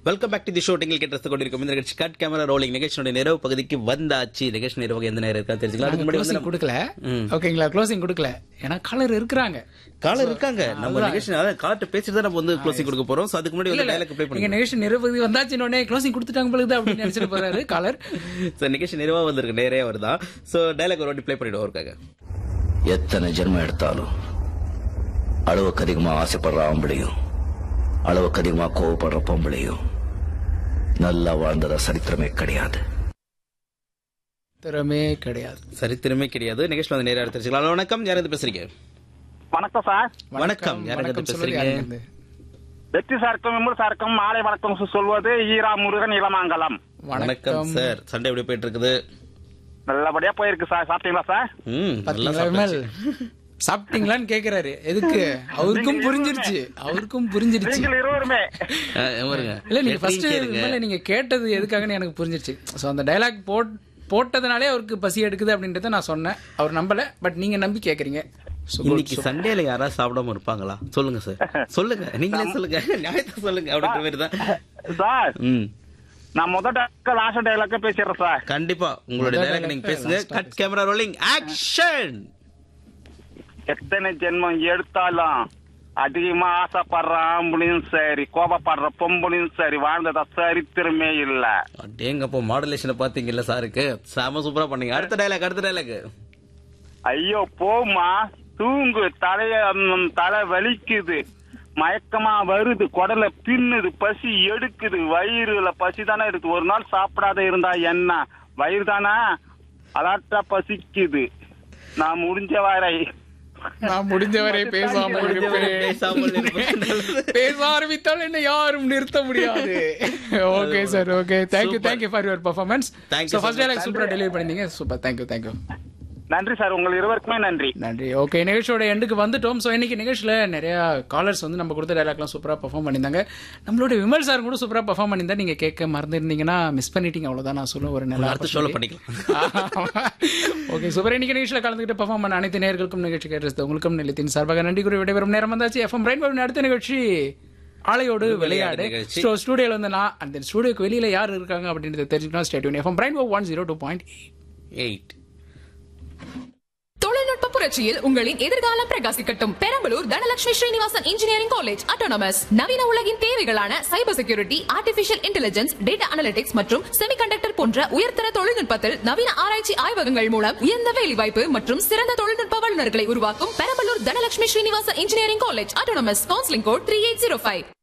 Welcome back to the show நீங்கள் கேட்டு கொண்டிருக்கும் இந்த நிகழ்ச்சி கட் கேமரா ரோலிங் நிகழ்ச்சியோட நிறைவு பகுதிக்கு வந்தாச்சு நிகழ்ச்சி நிறைவு எந்த நேரம் இருக்கா தெரிஞ்சுக்கலாம் அதுக்கு முன்னாடி வந்து க்ளோசிங் கொடுக்கல ஓகேங்களா க்ளோசிங் கொடுக்கல ஏன்னா கலர் இருக்கிறாங்க காலர் இருக்காங்க நம்ம நிகழ்ச்சி அதாவது காலர்ட்ட பேசிட்டு தான் நம்ம வந்து க்ளோசிங் கொடுக்க போறோம் சோ அதுக்கு முன்னாடி வந்து டைலாக் ப்ளே நீங்க பண்ணுங்க நிகழ்ச்சி நிறைவு வந்தாச்சு உடனே க்ளோசிங் கொடுத்துட்டாங்க பொழுது அப்படின்னு நினைச்சிட்டு போறாரு கலர் சோ நிகழ்ச்சி நிறைவா வந்திருக்கு நேரே வருதா சோ டைலாக் ஒரு வாட்டி ப்ளே பண்ணிடுவோம் அவருக்காக எத்தனை ஜென்மம் எடுத்தாலும் அளவுக்கு அதிகமா ஆசைப்படுற ஆம்பளையும் அளவுக்கு அதிகமா கோவப்படுற பொம்பளையும் நல்லா வாழ்ந்ததா சரித்திரமே கிடையாது திறமே கிடையாது சரித்திரமே கிடையாது நிகழ்ச்சி வந்து நேரா தெரிஞ்சுக்கலாம் ஹலோ, வணக்கம் யார் இருந்து பேசுறீங்க வணக்கம் சார் வணக்கம் யார் இருந்து சொல்லுங்க, பேசுறீங்க யாருங்க இருந்து? வெற்றி சார்க்கும் விமல் சார்க்கும் மாலை வணக்கம் சு- சொல்வது ஈரா முருகன் இளமாங்கலம் வணக்கம் சார் சண்டே எப்படி போயிட்டு இருக்குது நல்லபடியா போயிருக்கு சார் சாப்பிட்டீங்களா சார் ம் நல்லா பாத்தீங்களா, விமல்? சாப்பிட்டாச்சு. சாப்பிட்டீங்களான்னு கேக்குறாரு எதுக்கு அவருக்கும் புரிஞ்சிருச்சு அவருக்கும் புரிஞ்சிருச்சு நீங்கள் இருவருமே ஆ, பாருங்க. இல்ல நீங்க ஃபர்ஸ்ட் எப்படின்னு கேளுங்க. விமல நீங்க கேட்டது எதுக்காகன்னு எனக்கு புரிஞ்சிருச்சு சோ அந்த டைலாக் போட் போட்டதுனாலே அவருக்கு பசி எடுக்குது அப்படின்றத நான் சொன்னேன் அவர் நம்பல பட் நீங்க நம்பி கேக்குறீங்க So good. இன்னைக்கு சண்டேல யாராவது சாப்பிடாம இருப்பாங்களா சொல்லுங்க சார் சொல்லுங்க நீங்களே சொல்லுங்க நியாயத்தை சொல்லுங்க அப்படின்ற மாதிரி தான் சார் ம் நான் முதல் டைலாக் லாஸ்ட் டைலாக்க பேசிடுறேன் சார் கண்டிப்பா உங்களுடைய முதல் டைலாக் நீங்க dialogue பேசுங்க last cut camera rolling action எத்தனை ஜென்மம் எடுத்தாலும் அதிகமா ஆசைப்படுற ஆம்பளையும் சரி கோபப்படுற பொம்பளையும் சரி வாழ்ந்ததா சரித்திரமே இல்ல அடேங்கப்போ மாடுலேஷனை பாத்தீங்கல்ல சாருக்கு செம சூப்பரா பண்ணீங்க அடுத்த டைலாக் அடுத்த டைலாக் ஐயோ போமா தூங்கு தலைய ம், தலை வலிக்குது மயக்கமா வருது குடல பின்னுது பசி எடுக்குது வயிறுல பசி தானே இருக்கு ஒரு நாள் சாப்பிடாத இருந்தா என்ன வயிறு தானே அலாட்டா பசிக்குது நான் முடிஞ்ச வரை நான் முடிஞ்சவரை பேசாமல் இருப்பேன் பேசாமல் இருப்பேன். பேச ஆரம்பித்தால் என்ன யாரும் நிறுத்த முடியாது okay sir okay thank you Super. Thank you for your performance Thank you so so first much. Dialogue சூப்பராக டெலிவரி பண்ணிருந்தீங்க சூப்பர் தேங்க்யூ தேங்க்யூ நன்றி சார் உங்கள் இருவருக்குமே நன்றி நன்றி ஓகே நிகழ்ச்சியோட எண்டுக்கு வந்துட்டோம் ஸோ இன்னைக்கு நிகழ்ச்சியில் நிறைய காலர்ஸ் வந்து நம்ம கொடுத்த டைலாக்லாம் சூப்பராக பெர்ஃபார்ம் பண்ணியிருந்தாங்க நம்மளோட விமல் சார் கூட சூப்பராக பெர்ஃபார்ம் பண்ணியிருந்தா நீங்கள் கேட்க மறந்துருந்தீங்கன்னா மிஸ் பண்ணிட்டீங்க அவ்வளோதான் நான் சொல்ல ஒரு நல்ல அடுத்த ஷோல பண்ணிக்கலாம் ஓகே சூப்பர் இன்னைக்கு நிகழ்ச்சியில் கலந்துக்கிட்டு பெர்ஃபார்ம் பண்ண அனைத்து நேர்களுக்கும் நிகழ்ச்சி கேட்டு உங்களுக்கும் நிலையத்தின் சார்பாக நன்றி கூறி விடைபெறும் நேரம் வந்தாச்சு எஃப்எம் ரெயின் அடுத்த நிகழ்ச்சி ஆலையோடு விளையாடு நிகழ்ச்சி. ஸ்டோ ஸ்டூடியோல வந்து நான் அந்த ஸ்டூடியோக்கு வெளியில யார் இருக்காங்க அப்படின்றத தெரிஞ்சுக்கணும் ஸ்டேடியூன் எஃப்எம் பிரைன் one zero two point eight தொழில்நுட்ப புரட்சியில் உங்களின் எதிர்காலம் பிரகாசிக்கட்டும் Perambalur Dhanalakshmi Srinivasan engineering college autonomous நவீன உலகின் தேவைகளான cyber security artificial intelligence data analytics மற்றும் செமிகண்டக்டர் போன்ற உயர்தர தொழில்நுட்பத்தில் நவீன ஆராய்ச்சி ஆய்வகங்கள் மூலம் உயர்ந்த வேலைவாய்ப்பு மற்றும் சிறந்த தொழில்நுட்ப வல்லுநர்களை உருவாக்கும் Perambalur Dhanalakshmi Srinivasan engineering college autonomous counselling code three eight zero five